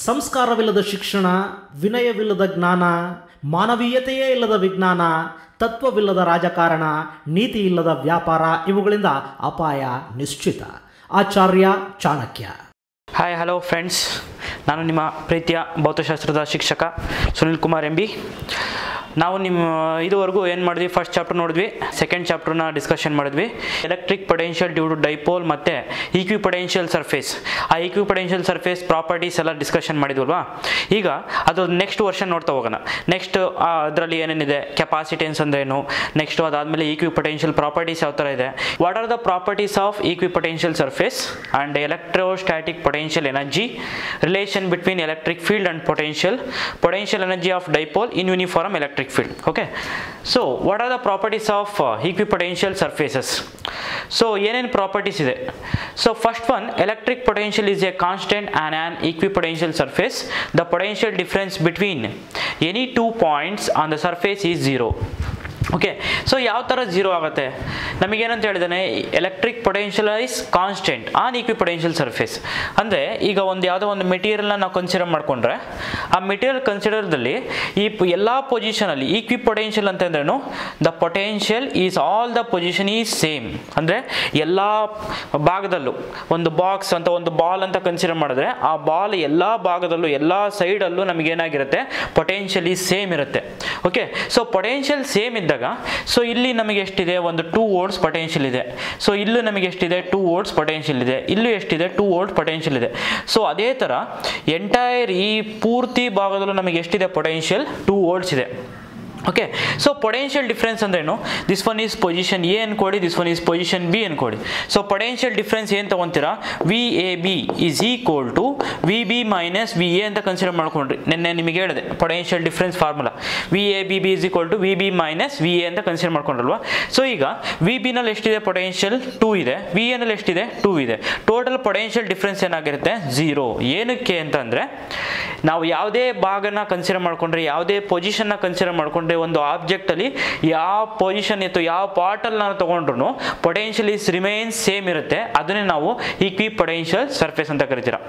ಸಂಸ್ಕಾರವಿಲ್ಲದ ಶಿಕ್ಷಣ ವಿನಯವಿಲ್ಲದ ಜ್ಞಾನ ಮಾನವೀಯತೆಯೇ ಇಲ್ಲದ ವಿಜ್ಞಾನ ತತ್ವವಿಲ್ಲದ ರಾಜಕಾರಣ ನೀತಿ ಇಲ್ಲದ ವ್ಯಾಪಾರ ಇವುಗಳಿಂದ ಅಪಾಯ ನಿಶ್ಚಿತ Acharya Chanakya hi hello friends ನಾನು ನಿಮ್ಮ ಪ್ರೀತಿಯ ಭೌತಶಾಸ್ತ್ರದ ಶಿಕ್ಷಕ ಸುನಿಲ್ ಕುಮಾರ್ ಎಂ ಬಿ ನಾವು ನಿಮ್ಮ ಇದುವರೆಗೂ ಏನು ಮಾಡಿದ್ವಿ ಫಸ್ಟ್ ಚಾಪ್ಟರ್ ನೋಡಿದ್ವಿ ಸೆಕೆಂಡ್ ಚಾಪ್ಟರ್ನ ಡಿಸ್ಕಷನ್ ಮಾಡಿದ್ವಿ electric potential due to dipole ಮತ್ತು ಈಕ್ವಿ ಪೊಟೆನ್ಷಿಯಲ್ ಸರ್ಫೇಸ್ ಆ ಈಕ್ವಿ ಪೊಟೆನ್ಷಿಯಲ್ ಸರ್ಫೇಸ್ ಪ್ರಾಪರ್ಟೀಸ್ ಎಲ್ಲ ಡಿಸ್ಕಷನ್ ಮಾಡಿದ್ವಲ್ವಾ ಈಗ ಅದು ನೆಕ್ಸ್ಟ್ ವರ್ಷನ್ ನೋಡ್ತಾ ಹೋಗೋಣ ನೆಕ್ಸ್ಟ್ ಅದರಲ್ಲಿ ಏನೇನಿದೆ ಕೆಪಾಸಿಟೆನ್ಸ್ ಅಂದ್ರೇನು ನೆಕ್ಸ್ಟ್ ಅದಾದಮೇಲೆ ಈಕ್ವಿ ಪೊಟೆನ್ಷಿಯಲ್ ಪ್ರಾಪರ್ಟೀಸ್ ಯಾವ ಥರ ಇದೆ what are the properties of equipotential surface and electrostatic potential energy relation between electric field and potential potential energy of dipole in uniform electric field okay so what are the properties of uh, equipotential surfaces so ಏನೇನು properties ಇದೆ so first one electric potential is a constant and an equipotential surface the potential difference between any two points on the surface is zero okay so ಯಾವ ಥರ zero ಆಗುತ್ತೆ ನಮಗೇನಂತ ಹೇಳಿದಾನೆ electric potential is constant on equipotential surface ಅಂದರೆ ಈಗ ಒಂದು ಯಾವುದೋ ಒಂದು ಮೆಟೀರಿಯಲ್ನ ನಾವು ಕನ್ಸಿಡರ್ ಮಾಡಿಕೊಂಡ್ರೆ ಆ ಮೆಟೀರಿಯಲ್ ಕನ್ಸಿಡರ್ದಲ್ಲಿ ಈ ಎಲ್ಲ ಪೊಸಿಷನಲ್ಲಿ ಈಕ್ವಿ ಪೊಟೆನ್ಷಿಯಲ್ ಅಂತಂದ್ರೇನು the potential is all the position is same ಅಂದರೆ ಎಲ್ಲ ಭಾಗದಲ್ಲೂ ಒಂದು ಬಾಕ್ಸ್ ಅಂತ ಒಂದು ಬಾಲ್ ಅಂತ ಕನ್ಸಿಡರ್ ಮಾಡಿದ್ರೆ ಆ ಬಾಲ್ ಎಲ್ಲ ಭಾಗದಲ್ಲೂ ಎಲ್ಲ ಸೈಡಲ್ಲೂ ನಮಗೇನಾಗಿರುತ್ತೆ ಪೊಟೆನ್ಷಿಯಲ್ ಈಸ್ ಸೇಮ್ ಇರುತ್ತೆ ಓಕೆ ಸೊ ಪೊಟೆನ್ಷಿಯಲ್ ಸೇಮ್ ಇದ್ದಾಗ ಸೊ ಇಲ್ಲಿ ನಮಗೆ ಎಷ್ಟಿದೆ ಒಂದು ಟೂ ವೋಲ್ಟ್ಸ್ ಪೊಟೆನ್ಷಿಯಲ್ ಇದೆ ಸೊ ಇಲ್ಲೂ ನಮಗೆ ಎಷ್ಟಿದೆ ಟೂ ವೋಲ್ಟ್ಸ್ ಪೊಟೆನ್ಷಿಯಲ್ ಇದೆ ಇಲ್ಲೂ ಎಷ್ಟಿದೆ ಟೂ ವೋಲ್ಟ್ ಪೊಟೆನ್ಷಿಯಲ್ ಇದೆ ಸೊ ಅದೇ ಥರ ಎಂಟೈರ್ ಈ ಪೂರ್ತಿ ಭಾಗದಲ್ಲೂ ನಮಗೆ ಎಷ್ಟಿದೆ ಪೊಟೆನ್ಷಿಯಲ್ ಟೂ ವೋಲ್ಟ್ಸ್ ಇದೆ ಓಕೆ ಸೊ ಪೊಟೆನ್ಷಿಯಲ್ ಡಿಫ್ರೆನ್ಸ್ ಅಂದ್ರೇನು this one is position A ಅನ್ಕೊಡಿ this one is position B ಅನ್ಕೊಡಿ ಸೊ ಪೊಟೆನ್ಷಿಯಲ್ ಡಿಫ್ರೆನ್ಸ್ ಏನು ತೊಗೊತೀರಾ V A B is equal to V B minus V A ಅಂತ consider ಮಾಡ್ಕೊಂಡ್ರಿ ನಿನ್ನೆ ನಿಮಗೆ ಹೇಳಿದೆ potential difference formula V A B B is equal to V B minus V A ಅಂತ consider ಮಾಡ್ಕೊಂಡ್ರಲ್ವಾ so ಈಗ ವಿ ಬಿನಲ್ಲಿ ಎಷ್ಟಿದೆ ಪೊಟೆನ್ಷಿಯಲ್ ಟೂ ಇದೆ ವಿ ಎನಲ್ಲಿ ಎಷ್ಟಿದೆ ಟೂ ಇದೆ ಟೋಟಲ್ ಪೊಟೆನ್ಷಿಯಲ್ ಡಿಫ್ರೆನ್ಸ್ ಏನಾಗಿರುತ್ತೆ ಝೀರೋ ಏನಕ್ಕೆ ಅಂತಂದರೆ ನಾವು ಯಾವುದೇ ಭಾಗನ ಕನ್ಸಿಡರ್ ಮಾಡ್ಕೊಂಡ್ರೆ ಯಾವುದೇ ಪೊಸಿಷನ್ನ ಕನ್ಸಿಡರ್ ಮಾಡ್ಕೊಂಡ್ರೆ ಒಂದು ಆಬ್ಜೆಕ್ಟಲ್ಲಿ ಯಾವ ಪೊಸಿಷನ್ ಇತ್ತು ಯಾವ ಪಾರ್ಟಲ್ಲಿ ನಾವು ತೊಗೊಂಡ್ರು ಪೊಟೆನ್ಷಿಯಲ್ ಇಸ್ ರಿಮೈನ್ ಸೇಮ್ ಇರುತ್ತೆ ಅದನ್ನೇ ನಾವು ಈಕ್ವಿ ಪೊಟೆನ್ಷಿಯಲ್ ಸರ್ಫೇಸ್ ಅಂತ ಕರಿತೀರ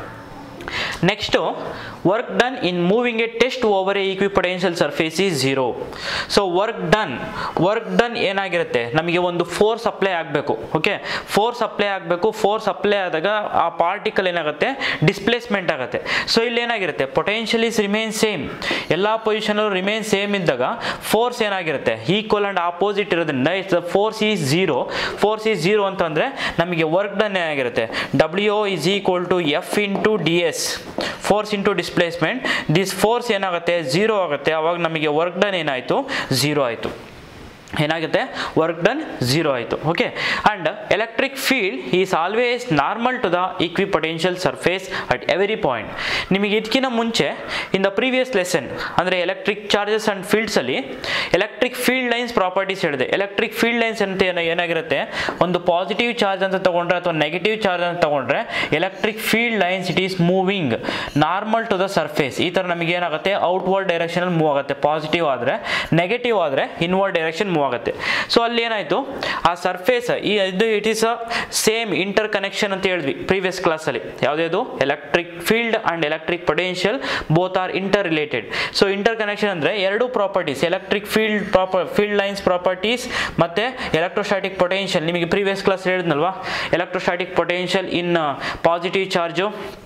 next work done in moving a test over a equipotential surface is zero so work done work done ಏನಾಗಿರುತ್ತೆ ನಮಗೆ ಒಂದು ಫೋರ್ಸ್ ಅಪ್ಲೈ ಆಗಬೇಕು ಓಕೆ ಫೋರ್ಸ್ ಅಪ್ಲೈ ಆಗಬೇಕು ಫೋರ್ಸ್ ಅಪ್ಲೈ ಆದಾಗ ಆ ಪಾರ್ಟಿಕಲ್ ಏನಾಗುತ್ತೆ ಡಿಸ್ಪ್ಲೇಸ್ಮೆಂಟ್ ಆಗುತ್ತೆ ಸೊ ಇಲ್ಲಿ ಏನಾಗಿರುತ್ತೆ ಪೊಟೆನ್ಷಿಯಲ್ ಇಸ್ ರಿಮೈನ್ ಸೇಮ್ ಎಲ್ಲ ಪೊಸಿಷನಲ್ಲೂ ರಿಮೈನ್ ಸೇಮ್ ಇದ್ದಾಗ ಫೋರ್ಸ್ ಏನಾಗಿರುತ್ತೆ ಈಕ್ವಲ್ ಆ್ಯಂಡ್ ಆಪೋಸಿಟ್ ಇರೋದ್ರಿಂದ it's force is zero force is zero ಅಂತಂದರೆ ನಮಗೆ ವರ್ಕ್ ಡನ್ ಏನಾಗಿರುತ್ತೆ W is equal to F into D S force into displacement this force ಏನಾಗುತ್ತೆ zero ಆಗುತ್ತೆ ಅವಾಗ ನಮಗೆ ವರ್ಕ್ ಡನ್ ಏನಾಯಿತು ಝೀರೋ ಆಯಿತು ಏನಾಗುತ್ತೆ ವರ್ಕ್ ಡನ್ ಝೀರೋ ಆಯಿತು okay and electric field is always normal to the equipotential surface at every point ನಿಮಗೆ ಇದಕ್ಕಿಂತ ಮುಂಚೆ ಇನ್ ದ ಪ್ರೀವಿಯಸ್ ಲೆಸನ್ ಅಂದರೆ ಎಲೆಕ್ಟ್ರಿಕ್ ಚಾರ್ಜಸ್ ಆ್ಯಂಡ್ ಫೀಲ್ಡ್ಸಲ್ಲಿ ಎಲೆಕ್ಟ್ರಿಕ್ ಫೀಲ್ಡ್ ಲೈನ್ಸ್ ಪ್ರಾಪರ್ಟೀಸ್ ಹೇಳಿದೆ ಎಲೆಕ್ಟ್ರಿಕ್ ಫೀಲ್ಡ್ ಲೈನ್ಸ್ ಅಂತ ಏನ ಏನಾಗಿರುತ್ತೆ ಒಂದು ಪಾಸಿಟಿವ್ ಚಾರ್ಜ್ ಅಂತ ತಗೊಂಡ್ರೆ ಅಥವಾ ನೆಗೆಟಿವ್ ಚಾರ್ಜ್ ಅಂತ ತಗೊಂಡ್ರೆ electric field lines it is moving normal to the surface ಈ ಥರ ನಮಗೆ ಏನಾಗುತ್ತೆ ಔಟ್ವರ್ಡ್ ಡೈರೆಕ್ಷನಲ್ಲಿ ಮೂವ್ ಆಗುತ್ತೆ ಪಾಸಿಟಿವ್ ಆದರೆ ನೆಗೆಟಿವ್ ಆದರೆ ಇನ್ವರ್ಡ್ ಡೈರೆಕ್ಷನ್ ಮೂವ್ ಆಗುತ್ತೆ ಸೊ ಅಲ್ಲಿ ಏನಾಯಿತು ಆ ಸರ್ಫೇಸ್ ಈ ಇದು it is a same interconnection ಅಂತ ಹೇಳಿದ್ವಿ ಪ್ರೀವಿಯಸ್ ಕ್ಲಾಸಲ್ಲಿ ಯಾವುದೇದು electric field and electric potential both are interrelated so interconnection ಅಂದರೆ ಎರಡು properties electric field proper field lines properties ಮತ್ತು ಎಲೆಕ್ಟ್ರೋಸ್ಟಾಟಿಕ್ ಪೊಟೆನ್ಷಿಯಲ್ ನಿಮಗೆ ಪ್ರೀವಿಯಸ್ ಕ್ಲಾಸ್ ಹೇಳಿದ್ನಲ್ವಾ electrostatic potential in positive charge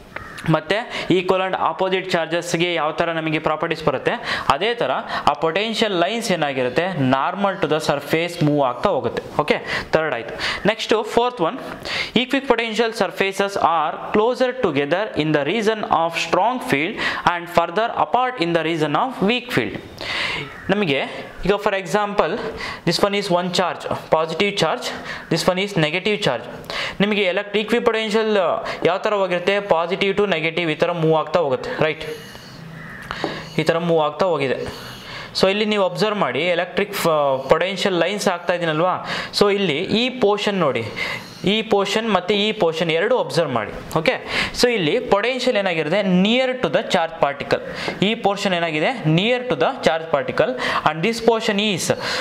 ಮತ್ತು ಈಕ್ವಲ್ ಆ್ಯಂಡ್ ಆಪೋಸಿಟ್ ಚಾರ್ಜಸ್ಗೆ ಯಾವ ಥರ ನಮಗೆ ಪ್ರಾಪರ್ಟೀಸ್ ಬರುತ್ತೆ ಅದೇ ಥರ ಆ ಪೊಟೆನ್ಷಿಯಲ್ ಲೈನ್ಸ್ ಏನಾಗಿರುತ್ತೆ normal to the surface move ಆಗ್ತಾ ಹೋಗುತ್ತೆ ಓಕೆ ಥರ್ಡ್ ಆಯಿತು next fourth one equipotential surfaces are closer together in the reason of strong field and further apart in the reason of weak field ನಮಗೆ ಈಗ for example this one is one charge positive charge this one is negative charge ನಿಮಗೆ ಎಲೆಕ್ಟ್ equipotential ಯಾವ ಥರ ಹೋಗಿರುತ್ತೆ positive to negative ಈ ಥರ move ಆಗ್ತಾ ಹೋಗುತ್ತೆ ರೈಟ್ ಈ ಥರ ಮೂವ್ ಆಗ್ತಾ ಹೋಗಿದೆ ಸೊ ಇಲ್ಲಿ ನೀವು ಅಬ್ಸರ್ವ್ ಮಾಡಿ ಎಲೆಕ್ಟ್ರಿಕ್ ಪೊಟೆನ್ಷಿಯಲ್ ಲೈನ್ಸ್ ಆಗ್ತಾ ಇದೀನಲ್ವಾ ಸೊ ಇಲ್ಲಿ ಈ ಪೋರ್ಷನ್ ನೋಡಿ ಈ ಪೋರ್ಷನ್ ಮತ್ತು ಈ ಪೋರ್ಷನ್ ಎರಡು ಅಬ್ಸರ್ವ್ ಮಾಡಿ ಓಕೆ ಸೊ ಇಲ್ಲಿ ಪೊಟೆನ್ಷಿಯಲ್ ಏನಾಗಿರುತ್ತೆ near to the charge particle ಈ ಪೋರ್ಷನ್ ಏನಾಗಿದೆ near to the charge particle and this portion is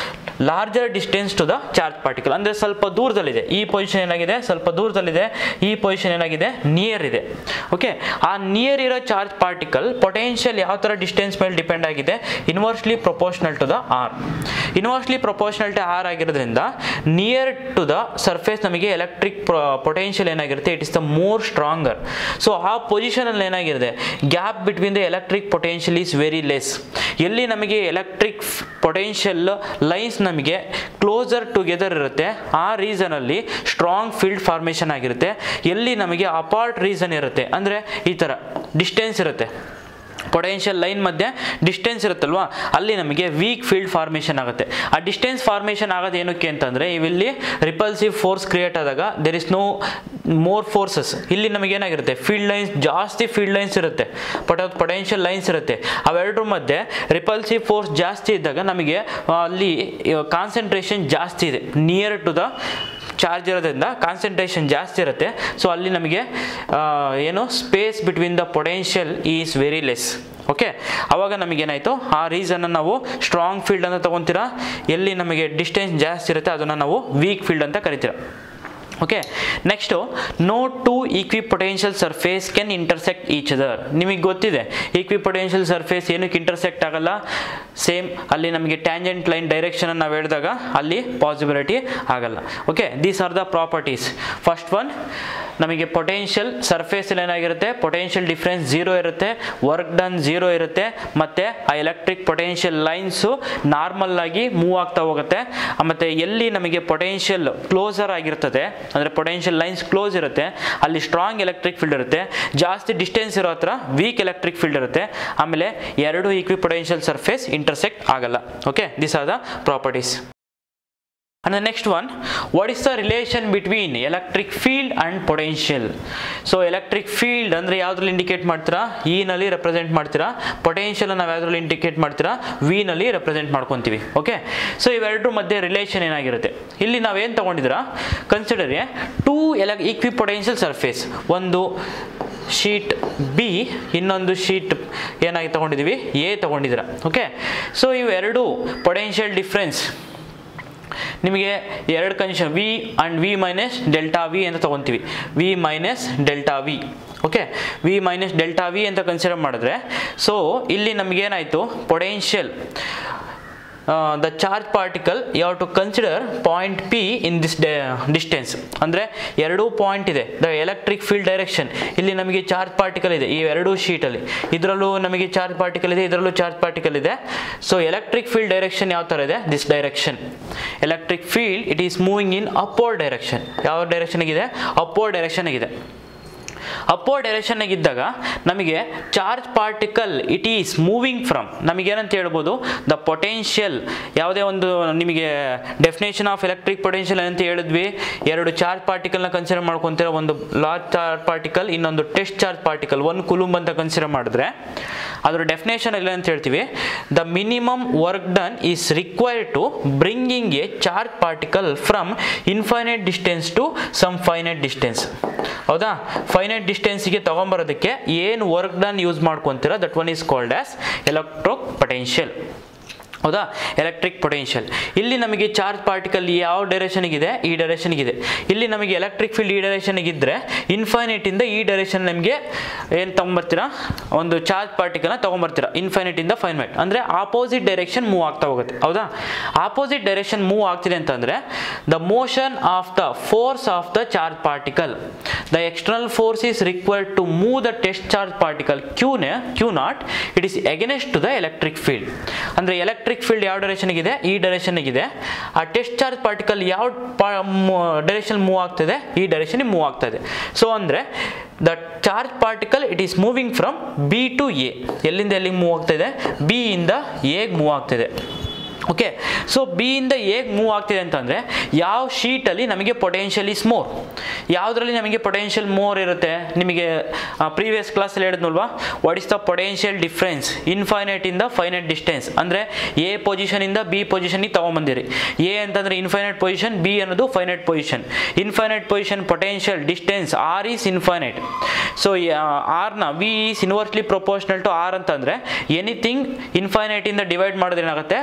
larger distance to the charge particle ಅಂದರೆ ಸ್ವಲ್ಪ ದೂರದಲ್ಲಿದೆ ಈ ಪೊಸಿಷನ್ ಏನಾಗಿದೆ ಸ್ವಲ್ಪ ದೂರದಲ್ಲಿದೆ ಈ ಪೊಸಿಷನ್ ಏನಾಗಿದೆ ನಿಯರ್ ಇದೆ ಓಕೆ ಆ ನಿಯರ್ ಇರೋ ಚಾರ್ಜ್ ಪಾರ್ಟಿಕಲ್ ಪೊಟೆನ್ಷಿಯಲ್ ಯಾವ ಥರ ಡಿಸ್ಟೆನ್ಸ್ ಮೇಲೆ ಡಿಪೆಂಡ್ ಆಗಿದೆ inversely proportional to the R inversely proportional to R ಆಗಿರೋದ್ರಿಂದ ನಿಯರ್ ಟು ದ ಸರ್ಫೇಸ್ ನಮಗೆ ಎಲೆಕ್ಟ್ರಿಕ್ ಪೊಟೆನ್ಷಿಯಲ್ ಏನಾಗಿರುತ್ತೆ it is the more stronger so ಆ ಪೊಸಿಷನಲ್ಲಿ ಏನಾಗಿರುತ್ತೆ gap between the electric potential is very less ಎಲ್ಲಿ ನಮಗೆ ಎಲೆಕ್ಟ್ರಿಕ್ ಪೊಟೆನ್ಷಿಯಲ್ ಲೈನ್ಸ್ ನಮಗೆ closer together ಇರುತ್ತೆ ಆ ರೀಸನಲ್ಲಿ ಸ್ಟ್ರಾಂಗ್ ಫೀಲ್ಡ್ ಫಾರ್ಮೇಷನ್ ಆಗಿರುತ್ತೆ ಎಲ್ಲಿ ನಮಗೆ ಅಪಾರ್ಟ್ ರೀಸನ್ ಇರುತ್ತೆ ಅಂದರೆ ಈ ಥರ ಡಿಸ್ಟೆನ್ಸ್ ಇರುತ್ತೆ ಪೊಟೆನ್ಷಿಯಲ್ ಲೈನ್ ಮಧ್ಯೆ ಡಿಸ್ಟೆನ್ಸ್ ಇರುತ್ತಲ್ವಾ ಅಲ್ಲಿ ನಮಗೆ ವೀಕ್ ಫೀಲ್ಡ್ ಫಾರ್ಮೇಷನ್ ಆಗುತ್ತೆ ಆ ಡಿಸ್ಟೆನ್ಸ್ ಫಾರ್ಮೇಷನ್ ಆಗೋದು ಏನಕ್ಕೆ ಅಂತಂದರೆ ಇವಿಲ್ಲಿ ರಿಪಲ್ಸಿವ್ ಫೋರ್ಸ್ ಕ್ರಿಯೇಟ್ ಆದಾಗ there is no more forces ಇಲ್ಲಿ ನಮಗೆ ಏನಾಗಿರುತ್ತೆ ಫೀಲ್ಡ್ ಲೈನ್ಸ್ ಜಾಸ್ತಿ ಫೀಲ್ಡ್ ಲೈನ್ಸ್ ಇರುತ್ತೆ ಬಟ್ ಅದು ಪೊಟೆನ್ಷಿಯಲ್ ಲೈನ್ಸ್ ಇರುತ್ತೆ ಅವೆರಡರ ಮಧ್ಯೆ ರಿಪಲ್ಸಿವ್ ಫೋರ್ಸ್ ಜಾಸ್ತಿ ಇದ್ದಾಗ ನಮಗೆ ಆ, ಅಲ್ಲಿ ಕಾನ್ಸಂಟ್ರೇಷನ್ ಜಾಸ್ತಿ ಇದೆ ನಿಯರ್ ಟು ದ ಚಾರ್ಜ್ ಇರೋದ್ರಿಂದ ಕಾನ್ಸಂಟ್ರೇಷನ್ ಜಾಸ್ತಿ ಇರುತ್ತೆ ಸೊ ಅಲ್ಲಿ ನಮಗೆ ಆ, ಏನು space between the potential is very less okay ಅವಾಗ ನಮಗೇನಾಯಿತು ಆ ರೀಸನ್ನ ನಾವು ಸ್ಟ್ರಾಂಗ್ ಫೀಲ್ಡ್ ಅಂತ ತೊಗೊತೀರಾ ಎಲ್ಲಿ ನಮಗೆ ಡಿಸ್ಟೆನ್ಸ್ ಜಾಸ್ತಿ ಇರುತ್ತೆ ಅದನ್ನು ನಾವು ವೀಕ್ ಫೀಲ್ಡ್ ಅಂತ ಕರಿತೀರ okay next no two equipotential surface can intersect each other ನಿಮಗೆ ಗೊತ್ತಿದೆ ಈಕ್ವಿ ಪೊಟೆನ್ಷಿಯಲ್ ಸರ್ಫೇಸ್ ಏನಕ್ಕೆ ಇಂಟರ್ಸೆಕ್ಟ್ ಆಗಲ್ಲ ಸೇಮ್ ಅಲ್ಲಿ ನಮಗೆ ಟ್ಯಾಂಜೆಂಟ್ ಲೈನ್ ಡೈರೆಕ್ಷನ್ ನಾವು ಹೇಳಿದಾಗ ಅಲ್ಲಿ ಪಾಸಿಬಿಲಿಟಿ ಆಗಲ್ಲ okay these are the properties first one ನಮಗೆ ಪೊಟೆನ್ಷಿಯಲ್ ಸರ್ಫೇಸಲ್ಲಿ ಏನಾಗಿರುತ್ತೆ ಪೊಟೆನ್ಷಿಯಲ್ ಡಿಫ್ರೆನ್ಸ್ ಝೀರೋ ಇರುತ್ತೆ ವರ್ಕ್ ಡನ್ ಝೀರೋ ಇರುತ್ತೆ ಮತ್ತು ಆ ಎಲೆಕ್ಟ್ರಿಕ್ ಪೊಟೆನ್ಷಿಯಲ್ ಲೈನ್ಸು ನಾರ್ಮಲ್ ಆಗಿ ಮೂವ್ ಆಗ್ತಾ ಹೋಗುತ್ತೆ ಮತ್ತು ಎಲ್ಲಿ ನಮಗೆ ಪೊಟೆನ್ಷಿಯಲ್ ಕ್ಲೋಸರ್ ಆಗಿರ್ತದೆ ಅಂದರೆ ಪೊಟೆನ್ಷಿಯಲ್ ಲೈನ್ಸ್ ಕ್ಲೋಸ್ ಇರುತ್ತೆ ಅಲ್ಲಿ ಸ್ಟ್ರಾಂಗ್ ಎಲೆಕ್ಟ್ರಿಕ್ ಫೀಲ್ಡ್ ಇರುತ್ತೆ ಜಾಸ್ತಿ ಡಿಸ್ಟೆನ್ಸ್ ಇರೋ ಹತ್ರ ವೀಕ್ ಎಲೆಕ್ಟ್ರಿಕ್ ಫೀಲ್ಡ್ ಇರುತ್ತೆ ಆಮೇಲೆ ಎರಡು ಈಕ್ವಿ ಪೊಟೆನ್ಷಿಯಲ್ ಸರ್ಫೇಸ್ ಇಂಟರ್ಸೆಕ್ಟ್ ಆಗಲ್ಲ okay this are the properties And the next one, what is the relation between electric field and potential? So electric field ಅಂದರೆ ಯಾವುದ್ರಲ್ಲಿ ಇಂಡಿಕೇಟ್ ಮಾಡ್ತೀರಾ E ನಲ್ಲಿ ರೆಪ್ರೆಸೆಂಟ್ ಮಾಡ್ತೀರಾ potential ನಾವು ಯಾವುದ್ರಲ್ಲಿ ಇಂಡಿಕೇಟ್ ಮಾಡ್ತೀರಾ V ನಲ್ಲಿ ರೆಪ್ರೆಸೆಂಟ್ ಮಾಡ್ಕೊತೀವಿ ಓಕೆ ಸೊ ಇವೆರಡರ ಮಧ್ಯೆ ರಿಲೇಷನ್ ಏನಾಗಿರುತ್ತೆ ಇಲ್ಲಿ ನಾವೇನು ತಗೊಂಡಿದ್ದೀರಾ ಕನ್ಸಿಡರ್ ಎ ಟೂ ಎಲೆ ಈಕ್ವಿ ಪೊಟೆನ್ಷಿಯಲ್ ಸರ್ಫೇಸ್ ಒಂದು ಶೀಟ್ ಬಿ ಇನ್ನೊಂದು ಶೀಟ್ ಏನಾಗಿ ತಗೊಂಡಿದ್ದೀವಿ ಎ ತಗೊಂಡಿದ್ದೀರಾ ಓಕೆ ಸೊ ಇವೆರಡು ಪೊಟೆನ್ಷಿಯಲ್ ಡಿಫ್ರೆನ್ಸ್ ನಿಮಗೆ ಎರಡು condition V and V minus delta V ಅಂತ ತೊಗೊತೀವಿ V minus delta V okay V minus delta V ಅಂತ ಕನ್ಸಿಡರ್ ಮಾಡಿದ್ರೆ ಸೊ ಇಲ್ಲಿ ನಮಗೇನಾಯಿತು ಪೊಟೆನ್ಷಿಯಲ್ ದ ಚಾರ್ಜ್ ಪಾರ್ಟಿಕಲ್ ಯಾವ to consider point P in this distance ಅಂದರೆ ಎರಡೂ ಪಾಯಿಂಟ್ ಇದೆ ದ ಎಲೆಕ್ಟ್ರಿಕ್ ಫೀಲ್ಡ್ ಡೈರೆಕ್ಷನ್ ಇಲ್ಲಿ ನಮಗೆ ಚಾರ್ಜ್ ಪಾರ್ಟಿಕಲ್ ಇದೆ ಈ ಎರಡೂ ಶೀಟಲ್ಲಿ ಇದರಲ್ಲೂ ನಮಗೆ ಚಾರ್ಜ್ ಪಾರ್ಟಿಕಲ್ ಇದೆ ಇದರಲ್ಲೂ ಚಾರ್ಜ್ ಪಾರ್ಟಿಕಲ್ ಇದೆ ಸೊ ಎಲೆಕ್ಟ್ರಿಕ್ ಫೀಲ್ಡ್ ಡೈರೆಕ್ಷನ್ ಯಾವ ಥರ ಇದೆ this direction electric field it is moving in upper direction ಯಾವ ಡೈರೆಕ್ಷನ್ಗಿದೆ ಅಪ್ಪೋರ್ ಡೈರೆಕ್ಷನ್ ಆಗಿದೆ ಅಪ್ಪೋ ಡೈರೆಕ್ಷನ್ ಇದ್ದಾಗ ನಮಗೆ charge particle it is moving from ನಮಗೇನಂತ ಹೇಳ್ಬೋದು ದ ಪೊಟೆನ್ಷಿಯಲ್ ಯಾವುದೇ ಒಂದು ನಿಮಗೆ ಡೆಫಿನೇಷನ್ ಆಫ್ ಎಲೆಕ್ಟ್ರಿಕ್ ಪೊಟೆನ್ಷಿಯಲ್ ಅಂತ ಹೇಳಿದ್ವಿ ಎರಡು ಚಾರ್ಜ್ ಪಾರ್ಟಿಕಲ್ನ ಕನ್ಸಿಡರ್ ಮಾಡ್ಕೊತೀರ ಒಂದು ಲಾರ್ಜ್ ಚಾರ್ಜ್ ಪಾರ್ಟಿಕಲ್ ಇನ್ನೊಂದು ಟೆಸ್ಟ್ ಚಾರ್ಜ್ ಪಾರ್ಟಿಕಲ್ ಒಂದು ಕುಲುಂಬ್ ಅಂತ ಕನ್ಸಿಡರ್ ಮಾಡಿದ್ರೆ ಅದರ ಡೆಫಿನೇಷನ್ ಇಲ್ಲ ಅಂತ ಹೇಳ್ತೀವಿ the minimum work done is required to bringing a charge particle from infinite distance to some finite distance ಹೌದಾ ಫೈನೈಟ್ ಡಿಸ್ಟೆನ್ಸಿಗೆ ತೊಗೊಂಬರೋದಕ್ಕೆ ಏನು ವರ್ಕ್ ಡನ್ ಯೂಸ್ ಮಾಡ್ಕೊತೀರ that one is called as electro potential ಹೌದಾ ಎಲೆಕ್ಟ್ರಿಕ್ ಪೊಟೆನ್ಷಿಯಲ್ ಇಲ್ಲಿ ನಮಗೆ charge particle ಯಾವ ಡೈರೆಕ್ಷನ್ಗಿದೆ ಈ ಡೈರೆಕ್ಷನ್ಗಿದೆ ಇಲ್ಲಿ ನಮಗೆ ಎಲೆಕ್ಟ್ರಿಕ್ ಫೀಲ್ಡ್ ಈ ಡೈರೆಕ್ಷನ್ಗಿದ್ದರೆ ಇನ್ಫೈನೈಟಿಂದ ಈ ಡೈರೆಕ್ಷನ್ ನಮಗೆ ಏನು ತೊಗೊಂಬರ್ತೀರಾ ಒಂದು ಚಾರ್ಜ್ ಪಾರ್ಟಿಕಲ್ನ ತೊಗೊಂಬರ್ತೀರಾ ಇನ್ಫೈನೈಟಿಂದ ಫೈನೈಟ್ ಅಂದರೆ ಆಪೋಸಿಟ್ ಡೈರೆಕ್ಷನ್ ಮೂವ್ ಆಗ್ತಾ ಹೋಗುತ್ತೆ ಹೌದಾ ಆಪೋಸಿಟ್ ಡೈರೆಕ್ಷನ್ ಮೂವ್ ಆಗ್ತಿದೆ ಅಂತಂದರೆ the motion of the force of the charge particle the external force is required to move the test charge particle ಕ್ಯೂನೆ Q naught it is against to the electric field ಅಂದರೆ electric field ಯಾವ ಡೈರೆಕ್ಷನ್ಗಿದೆ ಈ ಡೈರೆಕ್ಷನ್ಗಿದೆ ಆ test charge particle ಯಾವ direction move ಆಗ್ತಿದೆ ಈ ಡೈರೆಕ್ಷನ್ ಮೂವ್ ಆಗ್ತಾ ಇದೆ ಸೊ ಅಂದರೆ the charge particle it is moving from B to A ಎಲ್ಲಿಂದ ಎಲ್ಲಿಗೆ ಮೂವ್ ಆಗ್ತಾ ಇದೆ ಬಿ ಇಂದ ಎಗೆ ಮೂವ್ ಆಗ್ತಿದೆ ಓಕೆ ಸೊ ಬಿ ಇಂದ ಹೇಗೆ ಮೂವ್ ಆಗ್ತಿದೆ ಅಂತಂದರೆ ಯಾವ ಶೀಟಲ್ಲಿ ನಮಗೆ ಪೊಟೆನ್ಷಿಯಲ್ ಇಸ್ ಮೋರ್ ಯಾವುದರಲ್ಲಿ ನಮಗೆ ಪೊಟೆನ್ಷಿಯಲ್ ಮೋರ್ ಇರುತ್ತೆ ನಿಮಗೆ ಪ್ರೀವಿಯಸ್ ಕ್ಲಾಸಲ್ಲಿ ಹೇಳಿದ್ನಲ್ವಾ what is the potential difference ಇನ್ಫೈನೈಟಿಂದ ಫೈನೈಟ್ ಡಿಸ್ಟೆನ್ಸ್ ಅಂದರೆ ಎ ಪೊಸಿಷನಿಂದ ಬಿ ಪೊಸಿಷನಿಗೆ ತೊಗೊಂಬಂದಿರಿ ಎ ಅಂತಂದರೆ ಇನ್ಫೈನೈಟ್ ಪೊಸಿಷನ್ ಬಿ ಅನ್ನೋದು finite position infinite position potential distance R is infinite so ಆರ್ನ V is inversely proportional to R ಅಂತಂದರೆ ಎನಿಥಿಂಗ್ ಇನ್ಫೈನೈಟಿಂದ ಡಿವೈಡ್ ಮಾಡಿದ್ರೆ ಏನಾಗುತ್ತೆ ಪೊಟೆನ್ಷಿಯಲ್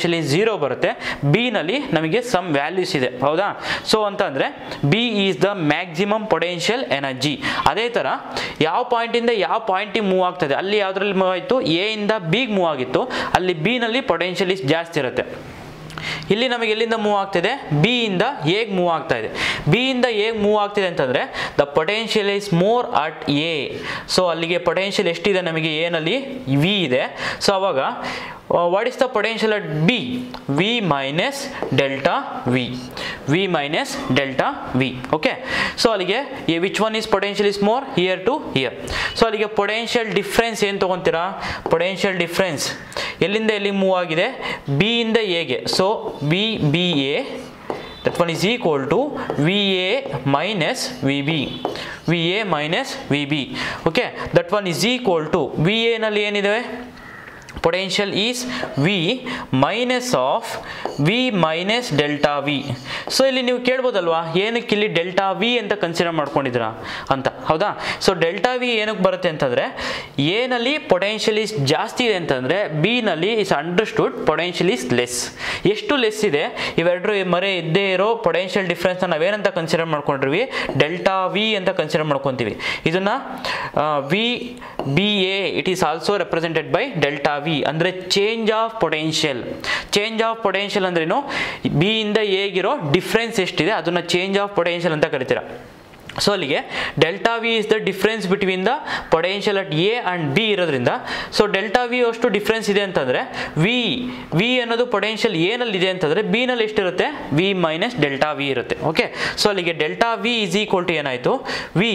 ಪೊಟೆನ್ಷಿಯಲ್ ಈಸ್ ಝೀರೋ ಬರುತ್ತೆ ಬಿನಲ್ಲಿ ನಮಗೆ ಸಮ್ ವ್ಯಾಲ್ಯೂಸ್ ಇದೆ ಹೌದಾ ಸೊ ಅಂತಂದರೆ B is the maximum potential energy ಅದೇ ಥರ ಯಾವ ಪಾಯಿಂಟಿಂದ ಯಾವ ಪಾಯಿಂಟಿಗೆ ಮೂವ್ ಆಗ್ತದೆ ಅಲ್ಲಿ ಯಾವುದ್ರಲ್ಲಿ ಮೂವ್ ಆಯಿತು ಎ ಇಂದ ಬಿಗೆ ಮೂವ್ ಆಗಿತ್ತು ಅಲ್ಲಿ ಬಿನಲ್ಲಿ ಪೊಟೆನ್ಷಿಯಲ್ ಈಸ್ ಜಾಸ್ತಿ ಇರುತ್ತೆ ಇಲ್ಲಿ ನಮಗೆ ಎಲ್ಲಿಂದ ಮೂವ್ ಆಗ್ತಿದೆ ಬಿ ಇಂದ ಹೇಗೆ ಮೂವ್ ಆಗ್ತಾ ಇದೆ ಬಿ ಇಂದ ಹೇಗೆ ಮೂವ್ ಆಗ್ತಿದೆ ಅಂತಂದರೆ the potential is more at A so ಅಲ್ಲಿಗೆ ಪೊಟೆನ್ಷಿಯಲ್ ಎಷ್ಟಿದೆ ನಮಗೆ ಏನಲ್ಲಿ ವಿ ಇದೆ ಸೊ ಅವಾಗ what is the potential at B V minus delta V V minus delta V okay so ಅಲ್ಲಿಗೆ which one is potential is more here to here so ಅಲ್ಲಿಗೆ potential difference ಏನು ತೊಗೊತೀರಾ potential difference ಎಲ್ಲಿಂದ ಎಲ್ಲಿ move ಆಗಿದೆ B ಇಂದ ಎಗೆ so B B A that one is equal to V A minus V B V A minus V B okay that one is equal to V ಎನಲ್ಲಿ ಏನಿದೆ potential is V minus of V minus delta V so ಇಲ್ಲಿ ನೀವು ಕೇಳ್ಬೋದಲ್ವಾ ಏನಕ್ಕೆ ಇಲ್ಲಿ delta V ಅಂತ consider ಮಾಡ್ಕೊಂಡಿದ್ದೀರಾ ಅಂತ ಹೌದಾ ಸೊ ಡೆಲ್ಟಾ ವಿ ಏನಕ್ಕೆ ಬರುತ್ತೆ ಅಂತಂದರೆ ಎನಲ್ಲಿ ಪೊಟೆನ್ಷಿಯಲ್ ಈಸ್ ಜಾಸ್ತಿ ಇದೆ ಅಂತಂದರೆ ಬಿನಲ್ಲಿ is understood potential is less ಎಷ್ಟು ಲೆಸ್ ಇದೆ ಇವೆರಡರು ಮರೆ ಇದ್ದೇ ಇರೋ ಪೊಟೆನ್ಷಿಯಲ್ ಡಿಫ್ರೆನ್ಸ್ನ ನಾವೇನಂತ ಕನ್ಸಿಡರ್ ಮಾಡ್ಕೊಂಡಿರ್ವಿ ಡೆಲ್ಟಾ ವಿ ಅಂತ ಕನ್ಸಿಡರ್ ಮಾಡ್ಕೊತೀವಿ ಇದನ್ನು V B A it is also represented by delta V ಅಂದರೆ change of potential change of potential ಅಂದ್ರೇನು ಬಿ ಇಂದ ಹೇಗಿರೋ ಡಿಫ್ರೆನ್ಸ್ ಎಷ್ಟಿದೆ ಅದನ್ನು ಚೇಂಜ್ ಆಫ್ ಪೊಟೆನ್ಷಿಯಲ್ ಅಂತ ಕರಿತೀರ ಸೊ ಅಲ್ಲಿಗೆ delta V is the difference between the potential at A and B ಇರೋದ್ರಿಂದ ಸೊ ಡೆಲ್ಟಾ ವಿ ಅಷ್ಟು ಡಿಫ್ರೆನ್ಸ್ ಇದೆ ಅಂತಂದರೆ ವಿ ವಿ ಅನ್ನೋದು ಪೊಟೆನ್ಷಿಯಲ್ ಏನಲ್ಲಿದೆ ಅಂತಂದರೆ ಬಿನಲ್ಲಿ ಎಷ್ಟಿರುತ್ತೆ ವಿ ಮೈನಸ್ ಡೆಲ್ಟಾ ವಿ ಇರುತ್ತೆ ಓಕೆ ಸೊ ಅಲ್ಲಿಗೆ delta V is equal to ಏನಾಯಿತು V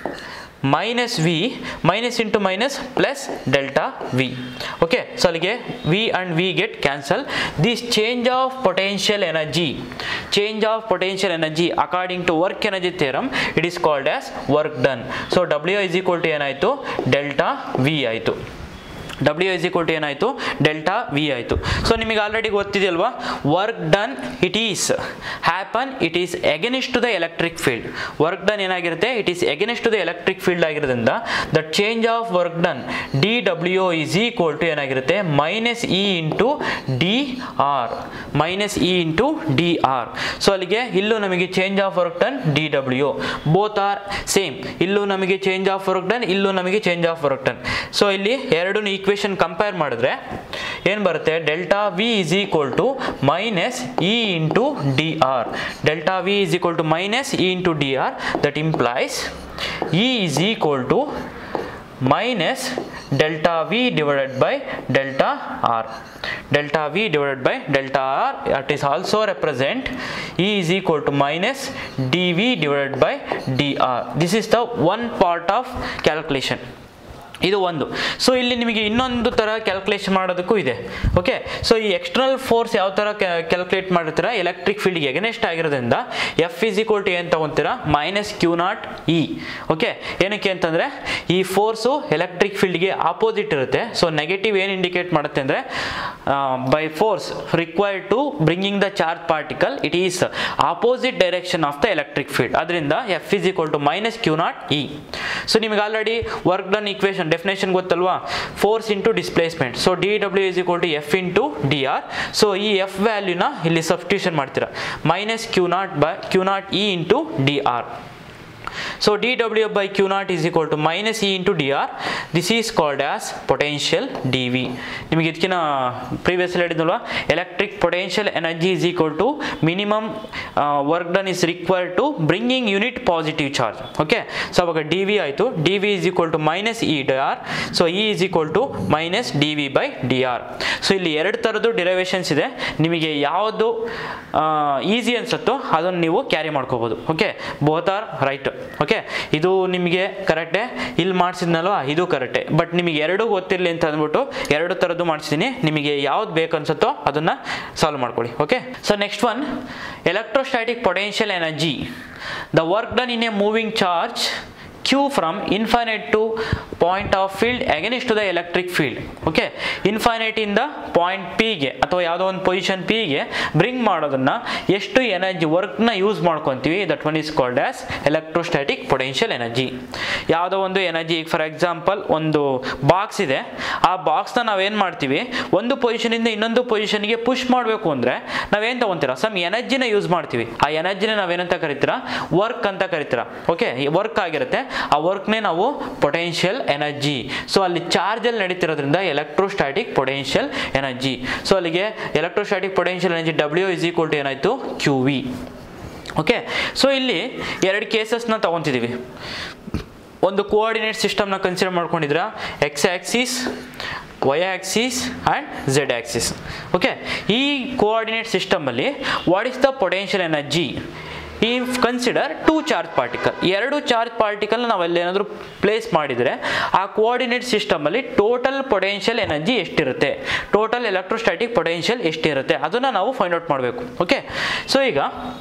minus V minus into minus plus delta V okay so ಅಲ್ಲಿಗೆ V and V get cancel this change of potential energy change of potential energy according to work energy theorem it is called as work done so W is equal to ಏನಾಯಿತು delta V ಆಯಿತು W is equal to ಏನಾಯಿತು delta V ಆಯಿತು so ನಿಮಗೆ already ಗೊತ್ತಿದೆಯಲ್ವಾ work done it is happen it is against to the electric field work done ಏನಾಗಿರುತ್ತೆ it is against to the electric field ಆಗಿರೋದ್ರಿಂದ the change of work done D W is equal to ಏನಾಗಿರುತ್ತೆ minus E into D R minus E into D R so ಅಲ್ಲಿಗೆ ಇಲ್ಲೂ ನಮಗೆ change of work done D W both are same ಇಲ್ಲೂ ನಮಗೆ change of work done ಇಲ್ಲೂ ನಮಗೆ change of work done so ಇಲ್ಲಿ ಎರಡು ಈಕ್ವೇಶನ್ ಕಂಪೇರ್ ಮಾಡಿದ್ರೆ ಏನು ಬರುತ್ತೆ delta V is equal to minus E into D R delta V is equal to minus E into D R that implies E is equal to minus delta v divided by delta r delta v divided by delta r that is also represent e is equal to minus dv divided by dr this is the one part of calculation ಇದು ಒಂದು so ಇಲ್ಲಿ ನಿಮಗೆ ಇನ್ನೊಂದು ಥರ calculation ಮಾಡೋದಕ್ಕೂ ಇದೆ okay so ಈ external force ಯಾವ ಥರ ಕ್ಯಾಲ್ಕುಲೇಟ್ ಮಾಡಿರ್ತೀರ ಎಲೆಕ್ಟ್ರಿಕ್ ಫೀಲ್ಡ್ಗೆ ಎಗನೆಸ್ಟ್ ಆಗಿರೋದ್ರಿಂದ ಎಫ್ ಇಸ್ ಈಕ್ವಲ್ ಟು ಏನು ತೊಗೊತೀರಾ minus Q naught E okay ಏನಕ್ಕೆ ಅಂತಂದರೆ ಈ ಫೋರ್ಸು ಎಲೆಕ್ಟ್ರಿಕ್ ಫೀಲ್ಡ್ಗೆ ಆಪೋಸಿಟ್ ಇರುತ್ತೆ ಸೊ ನೆಗೆಟಿವ್ ಏನು ಇಂಡಿಕೇಟ್ ಮಾಡುತ್ತೆ ಅಂದರೆ by force required to bringing the charge particle it is opposite direction of the electric field ಅದರಿಂದ F is equal to minus Q naught E so ನಿಮಗೆ already work done equation definition ಗೊತ್ತಲ್ವಾ force into displacement so D W is equal to F into D R so ಈ F ವ್ಯಾಲ್ಯೂನ ಇಲ್ಲಿ substitution ಮಾಡ್ತೀರಾ minus Q naught by Q naught E into D R So dW by Q naught is equal to minus E into dr. This is called as potential dV. ನಿಮಗೆ ಇದಕ್ಕಿನ previous ಹೇಳಿದ್ನಲ್ವಾ electric potential energy is equal to minimum work done is required to bringing unit positive charge okay so ಅವಾಗ D V ಆಯಿತು D V is equal to minus E D R so E is equal to minus D V by D R so ಇಲ್ಲಿ ಎರಡು ಥರದ್ದು derivations ಇದೆ ನಿಮಗೆ ಯಾವುದು easy ಅನ್ಸುತ್ತೋ ಅದನ್ನು ನೀವು ಕ್ಯಾರಿ ಮಾಡ್ಕೋಬೋದು okay both are right okay ಇದು ನಿಮಗೆ ಕರೆಕ್ಟೇ ಇಲ್ಲಿ ಮಾಡಿಸಿದ್ನಲ್ವಾ ಇದು ಕರೆಕ್ಟೇ ಬಟ್ ನಿಮಗೆ ಎರಡೂ ಗೊತ್ತಿರಲಿ ಅಂತ ಅಂದ್ಬಿಟ್ಟು ಎರಡು ಥರದ್ದು ಮಾಡಿಸಿದ್ದೀನಿ ನಿಮಗೆ ಯಾವ್ದು ಬೇಕು ಅನ್ಸುತ್ತೋ ಅದನ್ನು ಸಾಲ್ವ್ ಮಾಡ್ಕೊಳ್ಳಿ okay so next one electrostatic potential energy the work done in a moving charge Q from infinite to point of field against to the electric field okay infinite ಇಂದ ಪಾಯಿಂಟ್ ಪಿಗೆ ಅಥವಾ ಯಾವುದೋ ಒಂದು ಪೊಸಿಷನ್ ಪಿಗೆ bring ಮಾಡೋದನ್ನ ಎಷ್ಟು energy ವರ್ಕ್ನ use ಮಾಡ್ಕೊತೀವಿ that one is called as electrostatic potential energy ಯಾವುದೋ ಒಂದು ಎನರ್ಜಿ ಈಗ ಫಾರ್ ಎಕ್ಸಾಂಪಲ್ ಒಂದು ಬಾಕ್ಸ್ ಇದೆ ಆ ಬಾಕ್ಸ್ನ ನಾವೇನು ಮಾಡ್ತೀವಿ ಒಂದು ಪೊಸಿಷನಿಂದ ಇನ್ನೊಂದು ಪೊಸಿಷನ್ಗೆ ಪುಷ್ ಮಾಡಬೇಕು ಅಂದರೆ ನಾವೇನು ತಗೊಂತೀರಾ ಸಮ್ ಎನರ್ಜಿನ ಯೂಸ್ ಮಾಡ್ತೀವಿ ಆ ಎನರ್ಜಿನ ನಾವೇನಂತ ಕರಿತೀರಾ ವರ್ಕ್ ಅಂತ ಕರಿತೀರಾ ಓಕೆ ವರ್ಕ್ ಆಗಿರುತ್ತೆ ಆ ವರ್ಕ್ನೇ ನಾವು ಪೊಟೆನ್ಷಿಯಲ್ ಎನರ್ಜಿ ಸೊ ಅಲ್ಲಿ ಚಾರ್ಜಲ್ಲಿ ನಡೀತಿರೋದ್ರಿಂದ ಎಲೆಕ್ಟ್ರೋಸ್ಟ್ಯಾಟಿಕ್ ಪೊಟೆನ್ಷಿಯಲ್ ಎನರ್ಜಿ ಸೊ ಅಲ್ಲಿಗೆ electrostatic potential energy W is equal to ಏನಾಯಿತು ಕ್ಯೂ ವಿ ಓಕೆ ಸೊ ಇಲ್ಲಿ ಎರಡು ಕೇಸಸ್ನ ತಗೊತಿದ್ದೀವಿ ಒಂದು ಕೋಆರ್ಡಿನೇಟ್ ಸಿಸ್ಟಮ್ನ ಕನ್ಸಿಡರ್ ಮಾಡ್ಕೊಂಡಿದ್ರ X axis Y axis and Z axis okay ಈ ಕೋಆರ್ಡಿನೇಟ್ ಸಿಸ್ಟಮಲ್ಲಿ what is the potential energy ಈ ಕನ್ಸಿಡರ್ ಟೂ ಚಾರ್ಜ್ ಪಾರ್ಟಿಕಲ್ ಎರಡು ಚಾರ್ಜ್ ಪಾರ್ಟಿಕಲ್ ನಾವಲ್ಲಿ ಏನಾದರೂ ಪ್ಲೇಸ್ ಮಾಡಿದರೆ ಆ ಕೋಆರ್ಡಿನೇಟ್ ಸಿಸ್ಟಮಲ್ಲಿ ಟೋಟಲ್ ಪೊಟೆನ್ಷಿಯಲ್ ಎನರ್ಜಿ ಎಷ್ಟಿರುತ್ತೆ ಟೋಟಲ್ ಎಲೆಕ್ಟ್ರೋಸ್ಟ್ಯಾಟಿಕ್ ಪೊಟೆನ್ಷಿಯಲ್ ಎಷ್ಟಿರುತ್ತೆ ಅದನ್ನು ನಾವು ಫೈಂಡ್ ಔಟ್ ಮಾಡಬೇಕು ಓಕೆ ಸೊ ಈಗ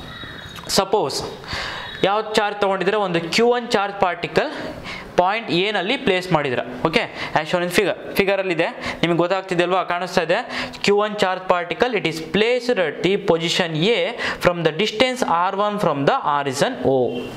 ಸಪೋಸ್ ಯಾವ ಚಾರ್ಜ್ ತೊಗೊಂಡಿದ್ರೆ ಒಂದು Q one charge particle point ಎನಲ್ಲಿ ಪ್ಲೇಸ್ ಮಾಡಿದ್ರ okay as shown in figure ಫಿಗರಲ್ಲಿದೆ ನಿಮಗೆ ಗೊತ್ತಾಗ್ತಿದೆ ಅಲ್ವಾ ಕಾಣಿಸ್ತಾ ಇದೆ Q one charge particle it is placed at the position A from the distance R one from the origin O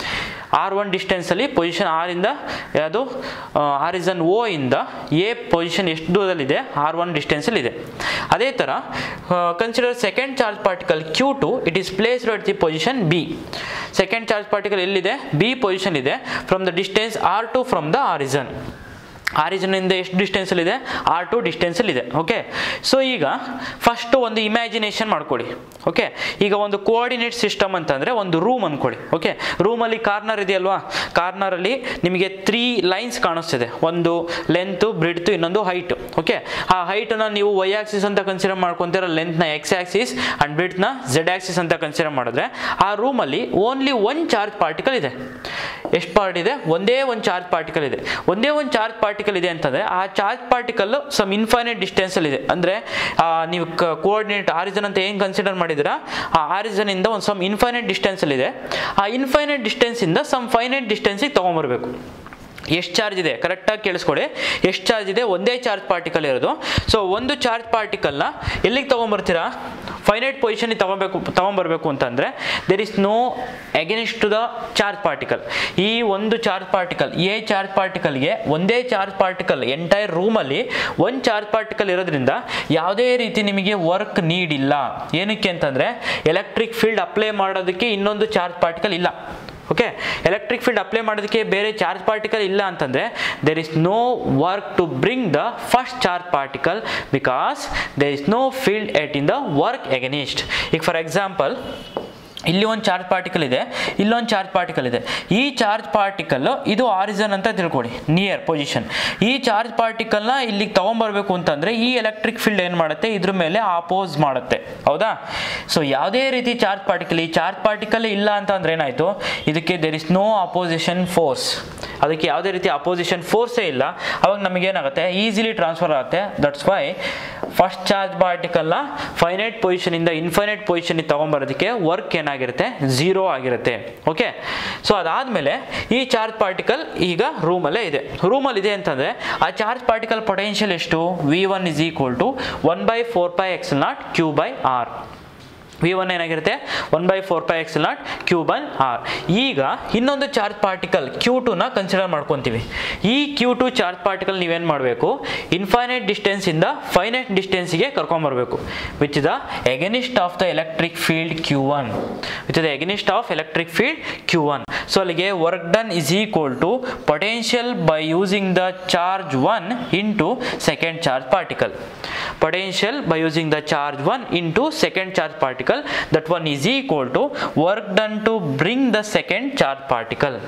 R one ಡಿಸ್ಟೆನ್ಸಲ್ಲಿ position ಆರಿಂದ ಯಾವುದು ಆರಿಸನ್ ಓ ಇಂದ ಎ ಪೊಸಿಷನ್ ಎಷ್ಟು ದೂರದಲ್ಲಿದೆ ಆರ್ ಒನ್ ಡಿಸ್ಟೆನ್ಸಲ್ಲಿದೆ ಅದೇ ಥರ consider second charge particle Q two it is placed at the position B second charge particle ಎಲ್ಲಿದೆ ಬಿ ಪೊಸಿಷನ್ ಇದೆ from the distance R two from the origin ಆರಿಜಿನಿಂದ ಎಷ್ಟು ಡಿಸ್ಟೆನ್ಸಲ್ಲಿದೆ ಆರ್ ಟು ಡಿಸ್ಟೆನ್ಸಲ್ಲಿದೆ ಓಕೆ ಸೊ ಈಗ ಫಸ್ಟು ಒಂದು imagination ಮಾಡ್ಕೊಳ್ಳಿ okay ಈಗ ಒಂದು ಕೋಆರ್ಡಿನೇಟ್ ಸಿಸ್ಟಮ್ ಅಂತಂದರೆ ಒಂದು ರೂಮ್ ಅಂದ್ಕೊಳ್ಳಿ ಓಕೆ ರೂಮಲ್ಲಿ ಕಾರ್ನರ್ ಇದೆಯಲ್ವಾ ಕಾರ್ನರಲ್ಲಿ ನಿಮಗೆ ತ್ರೀ ಲೈನ್ಸ್ ಕಾಣಿಸ್ತಿದೆ ಒಂದು ಲೆಂತು ಬ್ರಿಡ್ತು ಇನ್ನೊಂದು ಹೈಟ್ ಓಕೆ ಆ ಹೈಟನ್ನು ನೀವು ವೈ ಆಕ್ಸಿಸ್ ಅಂತ ಕನ್ಸಿಡರ್ ಮಾಡ್ಕೊತೀರ ಲೆಂತ್ನ ಎಕ್ಸ್ ಆಕ್ಸಿಸ್ ಆ್ಯಂಡ್ ಬ್ರಿಡ್ನ ಝೆಡ್ ಆಕ್ಸಿಸ್ ಅಂತ ಕನ್ಸಿಡರ್ ಮಾಡಿದ್ರೆ ಆ ರೂಮಲ್ಲಿ ಓನ್ಲಿ ಒನ್ ಚಾರ್ಜ್ ಪಾರ್ಟಿಕಲ್ ಇದೆ ಎಷ್ಟು ಪಾರ್ಟ್ ಇದೆ ಒಂದೇ ಒಂದು ಚಾರ್ಜ್ ಪಾರ್ಟಿಕಲ್ ಇದೆ ಒಂದೇ ಒಂದು ಚಾರ್ಜ್ ಪಾರ್ಟಿಕಲ್ ಇದೆ ಅಂತಂದರೆ ಆ ಚಾರ್ಜ್ ಪಾರ್ಟಿಕಲ್ ಸಮ್ ಇನ್ಫೈನೈಟ್ ಡಿಸ್ಟೆನ್ಸಲ್ಲಿ ಇದೆ ಅಂದರೆ ನೀವು ಕೋಆರ್ಡಿನೇಟ್ ಆರಿಜನ್ ಅಂತ ಏನು ಕನ್ಸಿಡರ್ ಮಾಡಿದ್ದೀರಾ ಆ ಆರಿಜನಿಂದ ಒಂದು ಸಮ್ ಇನ್ಫೈನೈಟ್ ಡಿಸ್ಟೆನ್ಸಲ್ಲಿದೆ ಆ ಇನ್ಫೈನೈಟ್ ಡಿಸ್ಟೆನ್ಸಿಂದ ಸಮ್ ಫೈನೈಟ್ ಡಿಸ್ಟೆನ್ಸಿಗೆ ತೊಗೊಂಬರ್ಬೇಕು ಎಷ್ಟು ಚಾರ್ಜ್ ಇದೆ ಕರೆಕ್ಟಾಗಿ ಕೇಳಿಸ್ಕೊಳ್ಳಿ ಎಷ್ಟು ಚಾರ್ಜ್ ಇದೆ ಒಂದೇ ಚಾರ್ಜ್ ಪಾರ್ಟಿಕಲ್ ಇರೋದು ಸೊ ಒಂದು ಚಾರ್ಜ್ ಪಾರ್ಟಿಕಲ್ನ ಎಲ್ಲಿಗೆ ತೊಗೊಂಬರ್ತೀರಾ ಫೈನೈಟ್ ಪೊಸಿಷನಿಗೆ ತೊಗೊಬೇಕು ತೊಗೊಂಬರ್ಬೇಕು ಅಂತಂದರೆ there is no against to the charge particle ಈ ಒಂದು ಚಾರ್ಜ್ ಪಾರ್ಟಿಕಲ್ ಎ ಚಾರ್ಜ್ ಪಾರ್ಟಿಕಲ್ಗೆ ಒಂದೇ ಚಾರ್ಜ್ ಪಾರ್ಟಿಕಲ್ ಎಂಟೈರ್ ರೂಮಲ್ಲಿ ಒಂದು ಚಾರ್ಜ್ ಪಾರ್ಟಿಕಲ್ ಇರೋದ್ರಿಂದ ಯಾವುದೇ ರೀತಿ ನಿಮಗೆ ವರ್ಕ್ ನೀಡಿಲ್ಲ ಏನಕ್ಕೆ ಅಂತಂದರೆ ಎಲೆಕ್ಟ್ರಿಕ್ ಫೀಲ್ಡ್ ಅಪ್ಲೈ ಮಾಡೋದಕ್ಕೆ ಇನ್ನೊಂದು ಚಾರ್ಜ್ ಪಾರ್ಟಿಕಲ್ ಇಲ್ಲ ಓಕೆ ಎಲೆಕ್ಟ್ರಿಕ್ ಫೀಲ್ಡ್ ಅಪ್ಲೈ ಮಾಡೋದಕ್ಕೆ ಬೇರೆ ಚಾರ್ಜ್ ಪಾರ್ಟಿಕಲ್ ಇಲ್ಲ ಅಂತಂದರೆ there is no work to bring the first charge particle because there is no field at in the work against ಈಗ for example ಇಲ್ಲಿ ಒಂದು ಚಾರ್ಜ್ ಪಾರ್ಟಿಕಲ್ ಇದೆ ಇಲ್ಲೊಂದು ಚಾರ್ಜ್ ಪಾರ್ಟಿಕಲ್ ಇದೆ ಈ ಚಾರ್ಜ್ ಪಾರ್ಟಿಕಲ್ ಇದು ಆರಿಜನ್ ಅಂತ ತಿಳ್ಕೊಳ್ಳಿ ನಿಯರ್ ಪೊಸಿಷನ್ ಈ ಚಾರ್ಜ್ ಪಾರ್ಟಿಕಲ್ನ ಇಲ್ಲಿಗೆ ತೊಗೊಂಬರ್ಬೇಕು ಅಂತಂದರೆ ಈ ಎಲೆಕ್ಟ್ರಿಕ್ ಫೀಲ್ಡ್ ಏನು ಮಾಡುತ್ತೆ ಇದ್ರ ಮೇಲೆ ಆಪೋಸ್ ಮಾಡುತ್ತೆ ಹೌದಾ ಸೊ ಯಾವುದೇ ರೀತಿ ಚಾರ್ಜ್ ಪಾರ್ಟಿಕಲ್ ಈ ಚಾರ್ಜ್ ಪಾರ್ಟಿಕಲ್ ಇಲ್ಲ ಅಂತ ಅಂದ್ರೆ ಏನಾಯಿತು ಇದಕ್ಕೆ there is no opposition force ಅದಕ್ಕೆ ಯಾವುದೇ ರೀತಿ ಅಪೋಸಿಷನ್ ಫೋರ್ಸೇ ಇಲ್ಲ ಅವಾಗ ನಮಗೇನಾಗುತ್ತೆ ಈಸಿಲಿ ಟ್ರಾನ್ಸ್ಫರ್ ಆಗುತ್ತೆ ದಟ್ಸ್ ವೈ ಫಸ್ಟ್ ಚಾರ್ಜ್ ಪಾರ್ಟಿಕಲ್ನ ಫೈನೈಟ್ ಪೊಸಿಷನಿಂದ ಇನ್ಫೈನೈಟ್ ಪೊಸಿಷನಿಗೆ ತೊಗೊಂಬರೋದಕ್ಕೆ ವರ್ಕ್ ಏನಾಗಿರುತ್ತೆ ಝೀರೋ ಆಗಿರುತ್ತೆ ಓಕೆ ಸೊ ಅದಾದಮೇಲೆ ಈ ಚಾರ್ಜ್ ಪಾರ್ಟಿಕಲ್ ಈಗ ರೂಮಲ್ಲೇ ಇದೆ ರೂಮಲ್ಲಿ ಇದೆ ಅಂತಂದರೆ ಆ ಚಾರ್ಜ್ ಪಾರ್ಟಿಕಲ್ ಪೊಟೆನ್ಷಿಯಲ್ ಎಷ್ಟು V one is equal to one by four by X naught Q by R V one ಏನಾಗಿರುತ್ತೆ one by four pi X naught Q one R ಈಗ ಇನ್ನೊಂದು ಚಾರ್ಜ್ ಪಾರ್ಟಿಕಲ್ ಕ್ಯೂ ಟೂನ consider ಮಾಡ್ಕೊತೀವಿ ಈ Q two charge particle ನೀವೇನು ಮಾಡಬೇಕು infinite ಡಿಸ್ಟೆನ್ಸಿಂದ finite ಡಿಸ್ಟೆನ್ಸಿಗೆ ಕರ್ಕೊಂಬರ್ಬೇಕು which the against of the electric field Q one which the against of electric field Q one so ಅಲ್ಲಿಗೆ work done is equal to potential by using the charge one into second charge particle potential by using the charge 1 into second charge particle that one is equal to work done to bring the second charge particle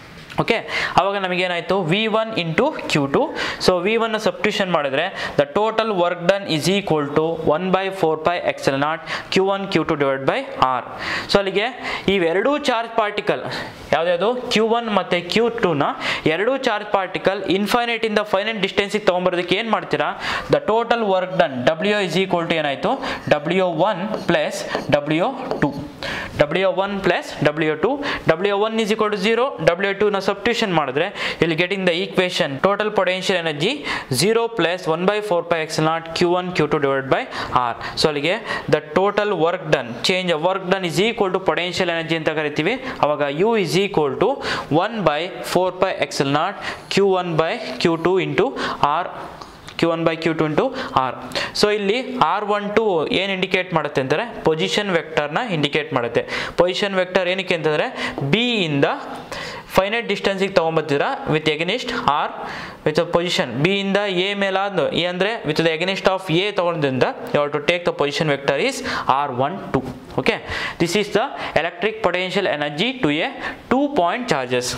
okay ಅವಾಗ ನಮಗೇನಾಯಿತು V one into Q two so V one substitution ಮಾಡಿದ್ರೆ the total work done is equal to one by four by excel naught Q one Q two divide by R so ಅಲ್ಲಿಗೆ ಇವೆರಡೂ charge particle ಯಾವುದ್ಯಾವುದು Q one ಮತ್ತು Q ಟೂನ ಎರಡೂ charge particle ಇನ್ಫೈನೈಟಿಂದ finite ಡಿಸ್ಟೆನ್ಸಿಗೆ ತೊಗೊಂಬರೋದಕ್ಕೆ ಏನು ಮಾಡ್ತೀರಾ the total work done W is equal to ಏನಾಯಿತು W one plus W two W one plus W two W one is equal to zero W ಟೂನ ಸಬ್ಸ್ಟಿಟ್ಯೂಷನ್ ಮಾಡಿದ್ರೆ ಇಲ್ಲಿ getting the equation total potential energy zero plus one by four by X naught Q one Q two divide by R so ಅಲ್ಲಿಗೆ the total work done change work done is equal to potential energy ಅಂತ ಕರಿತೀವಿ ಅವಾಗ U is equal to one by four by excel naught Q one by Q two into R Q one by Q two into R so ಇಲ್ಲಿ R one two ಏನು indicate ಮಾಡುತ್ತೆ ಅಂತಂದರೆ position ವೆಕ್ಟರ್ನ indicate ಮಾಡುತ್ತೆ position vector ಏನಕ್ಕೆ ಅಂತಂದರೆ B ಇಂದ finite ಡಿಸ್ಟೆನ್ಸಿಗೆ ತೊಗೊಂಬತ್ತಿದ್ರ with against R with position B ಇಂದ ಎ ಮೇಲಾದ ಎ ಅಂದರೆ with the against of A ತೊಗೊಂಡ್ರಿಂದ U to take the position vector is R one two okay this is the electric potential energy to a two point charges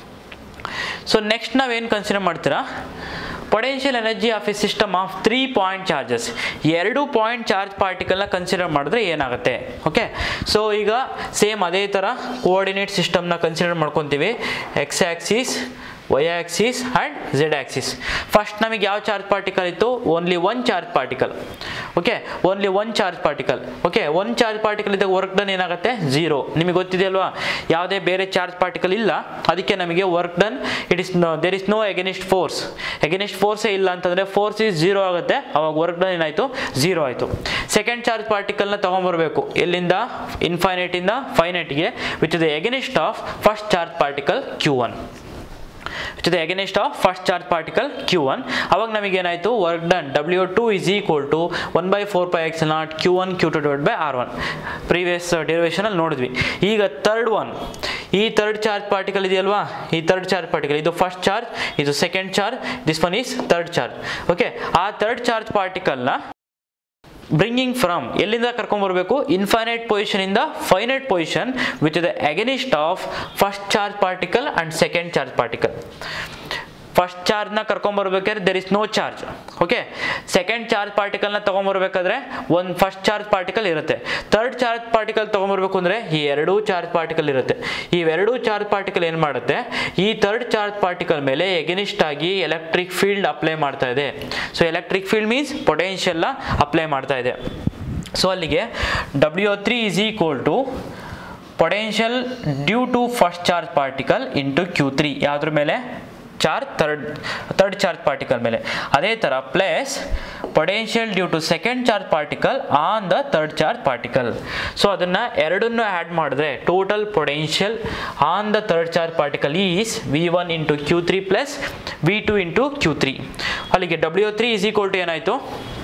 so next ನಾವೇನು consider ಮಾಡ್ತೀರಾ potential energy of a system of three point charges ಎರಡು point charge ಪಾರ್ಟಿಕಲ್ನ consider ಮಾಡಿದ್ರೆ ಏನಾಗುತ್ತೆ okay so ಈಗ same ಅದೇ ಥರ coordinate ಸಿಸ್ಟಮ್ನ ಕನ್ಸಿಡರ್ ಮಾಡ್ಕೊತೀವಿ X axis Y axis and Z axis first ನಮಗೆ ಯಾವ ಚಾರ್ಜ್ ಪಾರ್ಟಿಕಲ್ ಇತ್ತು only one charge particle okay only one charge particle okay one charge particle ಇದ್ದಾಗ ವರ್ಕ್ ಡನ್ ಏನಾಗುತ್ತೆ ಝೀರೋ ನಿಮಗೆ ಗೊತ್ತಿದೆ ಅಲ್ವಾ ಯಾವುದೇ ಬೇರೆ ಚಾರ್ಜ್ ಪಾರ್ಟಿಕಲ್ ಇಲ್ಲ ಅದಕ್ಕೆ ನಮಗೆ work done it is no there is no against force against ಫೋರ್ಸೇ ಇಲ್ಲ ಅಂತಂದರೆ ಫೋರ್ಸ್ ಇಸ್ ಝೀರೋ ಆಗುತ್ತೆ ಅವಾಗ ವರ್ಕ್ ಡನ್ ಏನಾಯಿತು ಝೀರೋ ಆಯಿತು ಸೆಕೆಂಡ್ ಚಾರ್ಜ್ ಪಾರ್ಟಿಕಲ್ನ ತೊಗೊಂಬರ್ಬೇಕು ಎಲ್ಲಿಂದ ಇನ್ಫೈನೈಟಿಂದ ಫೈನೈಟ್ಗೆ with the against of first charge particle Q one to the against of first charge particle q1 ಅವಾಗ ನಮಗೆ ಏನಾಯಿತು work done W two is equal to one by four by X naught Q one Q two divide by R one previous ಡೆರಿವೇಷನಲ್ಲಿ ನೋಡಿದ್ವಿ ಈಗ third one ಈ third charge particle ಇದೆಯಲ್ವಾ ಈ third charge particle ಇದು ಫಸ್ಟ್ ಚಾರ್ಜ್ ಇದು second charge this one is third charge okay ಆ third charge ಪಾರ್ಟಿಕಲ್ನ ಬ್ರಿಂಗಿಂಗ್ ಫ್ರಮ್ ಎಲ್ಲಿಂದ ಕರ್ಕೊಂಬರ್ಬೇಕು ಇನ್ಫೈನೈಟ್ ಪೊಸಿಷನ್ ಇಂದ finite position with the against of first charge particle and second charge particle first ಚಾರ್ಜ್ನ ಕರ್ಕೊಂಬರ್ಬೇಕಾದ್ರೆ there is no charge okay second charge ಪಾರ್ಟಿಕಲ್ನ ತೊಗೊಂಬರ್ಬೇಕಾದ್ರೆ ಒಂದು ಫಸ್ಟ್ ಚಾರ್ಜ್ ಪಾರ್ಟಿಕಲ್ ಇರುತ್ತೆ ತರ್ಡ್ ಚಾರ್ಜ್ ಪಾರ್ಟಿಕಲ್ ತೊಗೊಂಬರ್ಬೇಕು ಅಂದರೆ ಈ ಎರಡೂ ಚಾರ್ಜ್ ಪಾರ್ಟಿಕಲ್ ಇರುತ್ತೆ ಇವೆರಡೂ ಚಾರ್ಜ್ ಪಾರ್ಟಿಕಲ್ ಏನು ಮಾಡುತ್ತೆ ಈ ತರ್ಡ್ ಚಾರ್ಜ್ ಪಾರ್ಟಿಕಲ್ ಮೇಲೆ ಎಗನಿಸ್ಟ್ ಆಗಿ ಎಲೆಕ್ಟ್ರಿಕ್ ಫೀಲ್ಡ್ ಅಪ್ಲೈ ಮಾಡ್ತಾ ಇದೆ ಸೊ ಎಲೆಕ್ಟ್ರಿಕ್ ಫೀಲ್ಡ್ ಮೀನ್ಸ್ ಪೊಟೆನ್ಷಿಯಲ್ನ ಅಪ್ಲೈ ಮಾಡ್ತಾ ಇದೆ ಸೊ ಅಲ್ಲಿಗೆ W three is equal to potential due to first charge particle into Q three ಯಾವುದ್ರ ಮೇಲೆ charge third third charge particle ಮೇಲೆ ಅದೇ ಥರ plus potential due to second charge particle on the third charge particle so ಅದನ್ನು ಎರಡನ್ನು add ಮಾಡಿದ್ರೆ total potential on the third charge particle is V one into Q three plus V two into Q three ಅಲ್ಲಿಗೆ W three is equal to ಏನಾಯಿತು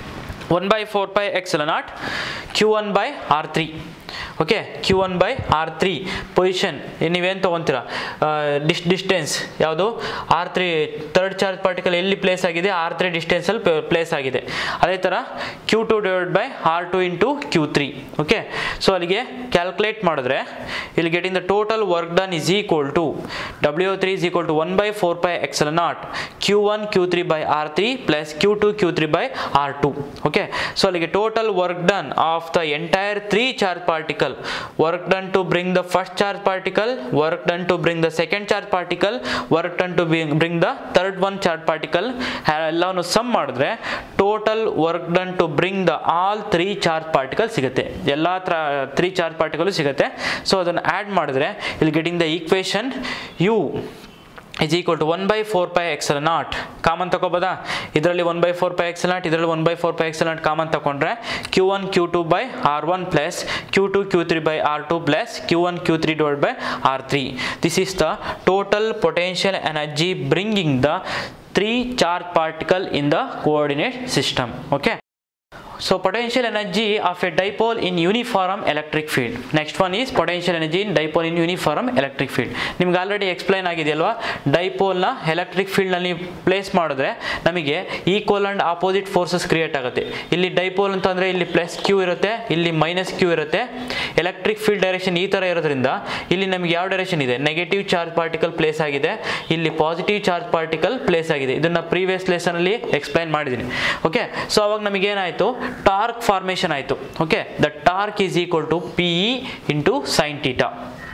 one by four by X naught Q one by R three okay Q one by R three position ನೀವೇನು ತೊಗೊತೀರಾ ಡಿಸ್ distance ಯಾವುದು R three third charge particle ಎಲ್ಲಿ place ಆಗಿದೆ R three ಡಿಸ್ಟೆನ್ಸಲ್ಲಿ place ಆಗಿದೆ ಅದೇ ಥರ Q two divide by R two into Q three okay so ಅಲ್ಲಿಗೆ ಕ್ಯಾಲ್ಕುಲೇಟ್ ಮಾಡಿದ್ರೆ ಇಲ್ಲಿ getting the total work done is equal to W three is equal to one by four by excel naught Q one Q three by R three plus Q two Q three by R two okay so ಅಲ್ಲಿಗೆ total work done of the entire three charge particle work done to bring the first charge particle work done to bring the second charge particle work done to bring the third one charge particle ಎಲ್ಲವನ್ನು sum ಮಾಡಿದ್ರೆ total work done to bring the all three charge particle ಸಿಗುತ್ತೆ ಎಲ್ಲ three charge particle ಸಿಗುತ್ತೆ so ಅದನ್ನು add ಮಾಡಿದ್ರೆ ಇಲ್ಲಿ getting the equation U is equal to one by four pi excel naught common ತಗೋಬೋದಾ ಇದರಲ್ಲಿ one by four pi excel naught ಇದರಲ್ಲಿ one by four pi excel naught common ತಗೊಂಡ್ರೆ Q one Q two by R one plus Q two Q three by R two plus Q one Q three divide by R three this is the total potential energy bringing the three charge particle in the coordinate system okay So potential energy of a dipole in uniform electric field. Next one is potential energy in dipole in uniform electric field. ನಿಮ್ಗೆ already explain ಆಗಿದೆಯಲ್ವಾ ಡೈಪೋಲ್ನ electric ಫೀಲ್ಡ್ನಲ್ಲಿ place ಮಾಡಿದ್ರೆ ನಮಗೆ equal and opposite forces create ಆಗುತ್ತೆ ಇಲ್ಲಿ dipole ಅಂತಂದರೆ ಇಲ್ಲಿ ಪ್ಲಸ್ ಕ್ಯೂ ಇರುತ್ತೆ ಇಲ್ಲಿ ಮೈನಸ್ ಕ್ಯೂ ಇರುತ್ತೆ ಎಲೆಕ್ಟ್ರಿಕ್ ಫೀಲ್ಡ್ ಡೈರೆಕ್ಷನ್ ಈ ಥರ ಇರೋದ್ರಿಂದ ಇಲ್ಲಿ ನಮಗೆ ಯಾವ ಡೈರೆಕ್ಷನ್ ಇದೆ ನೆಗೆಟಿವ್ ಚಾರ್ಜ್ ಪಾರ್ಟಿಕಲ್ ಪ್ಲೇಸ್ ಆಗಿದೆ ಇಲ್ಲಿ ಪಾಸಿಟಿವ್ ಚಾರ್ಜ್ ಪಾರ್ಟಿಕಲ್ ಪ್ಲೇಸ್ ಆಗಿದೆ ಇದನ್ನು ಪ್ರೀವಿಯಸ್ ಲೆಸನಲ್ಲಿ ಎಕ್ಸ್ಪ್ಲೈನ್ ಮಾಡಿದ್ದೀನಿ ಓಕೆ ಸೊ ಅವಾಗ ನಮಗೇನಾಯಿತು ಟಾರ್ಕ್ ಫಾರ್ಮೇಷನ್ ಆಯಿತು okay the torque is equal to P E into sine theta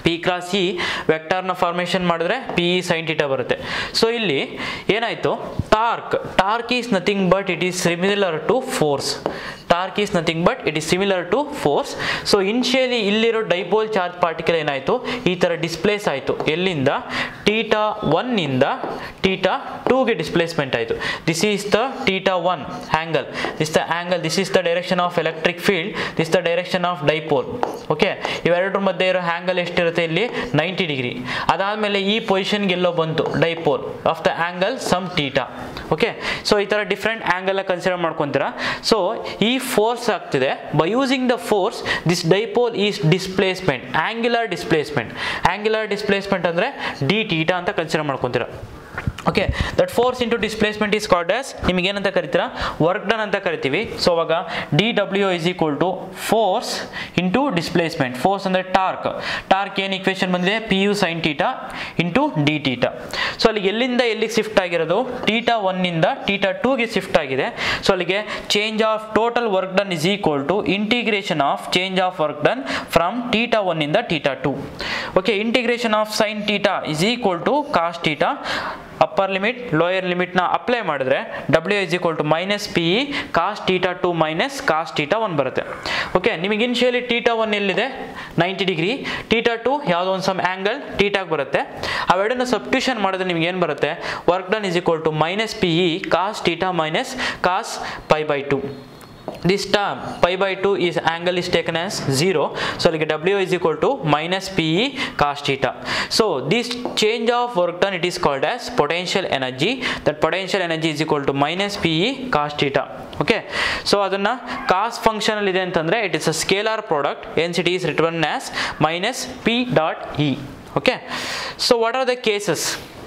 P cross E ವೆಕ್ಟಾರ್ನ ಫಾರ್ಮೇಷನ್ ಮಾಡಿದ್ರೆ ಪಿ ಇ ಸೈನ್ ಟೀಟಾ ಬರುತ್ತೆ ಸೊ ಇಲ್ಲಿ ಏನಾಯಿತು torque torque is nothing but it is similar to force torque is nothing but it is similar to force so initially ಇಲ್ಲಿರೋ dipole charge particle ಏನಾಯಿತು ಈ ಥರ displace ಆಯಿತು ಎಲ್ಲಿಂದ ಟೀಟಾ ಒನ್ನಿಂದ ಟೀಟಾ ಟೂಗೆ ಡಿಸ್ಪ್ಲೇಸ್ಮೆಂಟ್ ಆಯಿತು this is the theta one angle this the angle this is the direction of electric field this the direction of dipole okay ಇವೆರಡರ ಮಧ್ಯೆ ಇರೋ ಆ್ಯಂಗಲ್ ಎಷ್ಟಿರುತ್ತೆ ಇಲ್ಲಿ ನೈಂಟಿ ಡಿಗ್ರಿ ಅದಾದಮೇಲೆ ಈ ಪೊಸಿಷನ್ಗೆ ಎಲ್ಲೋ ಬಂತು dipole of the angle some theta okay so ಈ ಥರ ಡಿಫ್ರೆಂಟ್ ಆ್ಯಂಗಲ್ ಕನ್ಸಿಡರ್ ಮಾಡ್ಕೊತೀರಾ ಸೊ ಈ ಫೋರ್ಸ್ ಆಗ್ತಿದೆ by using the force this dipole is displacement angular displacement angular displacement ಅಂದರೆ ಡಿ ಟೀಟಾ ಅಂತ ಕನ್ಸಿಡರ್ ಮಾಡ್ಕೊತೀರಾ okay that force into displacement is called as ನಿಮಗೆ ಏನಂತ ಕರಿತೀರಾ ವರ್ಕ್ ಡನ್ ಅಂತ ಕರಿತೀವಿ ಸೊ ಅವಾಗ D W is equal to force into displacement force ಅಂದರೆ ಟಾರ್ಕ್ ಟಾರ್ಕ್ ಏನು ಇಕ್ವೇಷನ್ ಬಂದಿದೆ P U sine theta into D theta so ಅಲ್ಲಿಗೆ ಎಲ್ಲಿಂದ ಎಲ್ಲಿಗೆ ಶಿಫ್ಟ್ ಆಗಿರೋದು ಟೀಟಾ ಒನ್ನಿಂದ ಟೀಟಾ ಟೂಗೆ ಶಿಫ್ಟ್ ಆಗಿದೆ ಸೊ ಅಲ್ಲಿಗೆ change of total work done is equal to integration of change of work done from theta ಒನ್ನಿಂದ theta to okay integration of sine theta is equal to cos theta upper limit lower ಲಿಮಿಟ್ನ apply ಮಾಡಿದ್ರೆ W is equal to minus P E cos theta two minus cost theta one ಬರುತ್ತೆ okay ನಿಮಗೆ initially theta one ಎಲ್ಲಿದೆ ninety degree theta two ಯಾವುದೋ ಒಂದು some angle ಟೀಟಾಗಿ ಬರುತ್ತೆ ಅವೆರಡನ್ನ substitution ಮಾಡಿದ್ರೆ ನಿಮ್ಗೆ ಏನು ಬರುತ್ತೆ work done is equal to minus P E cos theta minus cos pi by two this term pi by 2 is angle is taken as 0 so like w is equal to minus pe cos theta so this change of work done it is called as potential energy that potential energy is equal to minus pe cos theta okay so ಅದನ್ನು cos ಫಂಕ್ಷನಲ್ಲಿ ಇದೆ ಅಂತಂದರೆ it is a scalar product hence it is return as minus P dot E okay so what are the cases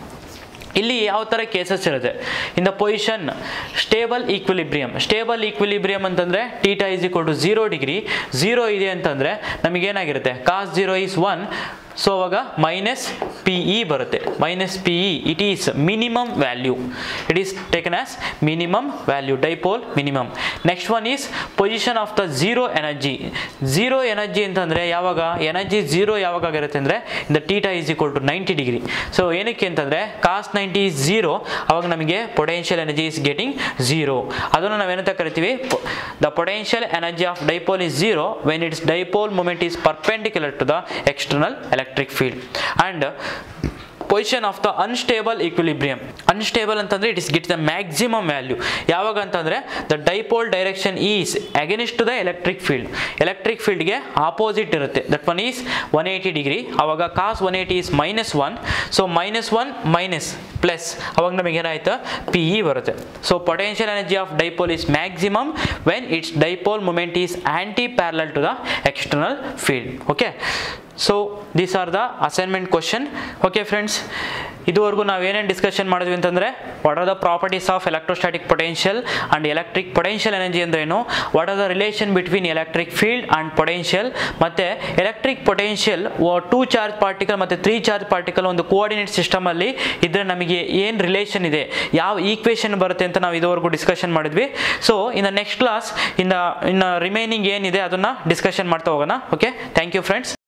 ಇಲ್ಲಿ ಯಾವ ಥರ cases ಇರುತ್ತೆ in the position stable equilibrium stable equilibrium ಅಂತಂದರೆ theta is equal to zero degree zero ಇದೆ ಅಂತಂದರೆ ನಮಗೇನಾಗಿರುತ್ತೆ cos zero is one so ಅವಾಗ minus P E ಬರುತ್ತೆ minus P E it is minimum value it is taken as minimum value dipole minimum next one is position of the zero energy zero energy ಅಂತಂದರೆ ಯಾವಾಗ energy zero ಯಾವಾಗ ಆಗಿರುತ್ತೆ ಅಂದರೆ the theta is equal to ninety degree so ಏನಕ್ಕೆ ಅಂತಂದರೆ cos ninety is zero ಅವಾಗ ನಮಗೆ potential energy is getting zero ಅದನ್ನು ನಾವೇನಂತ ಕರಿತೀವಿ the potential energy of dipole is zero when its dipole moment is perpendicular to the external electric field and position of the unstable equilibrium unstable ಅಂತಂದರೆ it is get the maximum value ಯಾವಾಗ ಅಂತಂದರೆ the dipole direction is against to the electric field electric ಫೀಲ್ಡ್ಗೆ opposite ಇರುತ್ತೆ that one is one eighty degree ಅವಾಗ cos one eighty is minus one so minus one minus plus ಅವಾಗ ನಮಗೆ ಏನಾಯ್ತು P E ಬರುತ್ತೆ so potential energy of dipole is maximum when its dipole moment is anti parallel to the external field okay so these are the assignment question okay friends ಇದುವರೆಗೂ ನಾವೇನೇನು discussion ಮಾಡಿದ್ವಿ ಅಂತಂದರೆ what are the properties of electrostatic potential and electric potential energy ಅಂದ್ರೇನು what are the relation between electric field and potential ಮತ್ತು electric potential two charge particle ಮತ್ತು three charge particle ಒಂದು coordinate ಸಿಸ್ಟಮಲ್ಲಿ ಇದ್ರೆ ನಮಗೆ ಏನು ರಿಲೇಷನ್ ಇದೆ ಯಾವ ಈಕ್ವೇಷನ್ ಬರುತ್ತೆ ಅಂತ ನಾವು ಇದುವರೆಗೂ ಡಿಸ್ಕಷನ್ ಮಾಡಿದ್ವಿ ಸೊ ಇನ್ನು ನೆಕ್ಸ್ಟ್ ಕ್ಲಾಸ್ ಇನ್ನು ಇನ್ನು ರಿಮೈನಿಂಗ್ ಏನಿದೆ ಅದನ್ನು ಡಿಸ್ಕಷನ್ ಮಾಡ್ತಾ ಹೋಗೋಣ ಓಕೆ ಥ್ಯಾಂಕ್ ಯು ಫ್ರೆಂಡ್ಸ್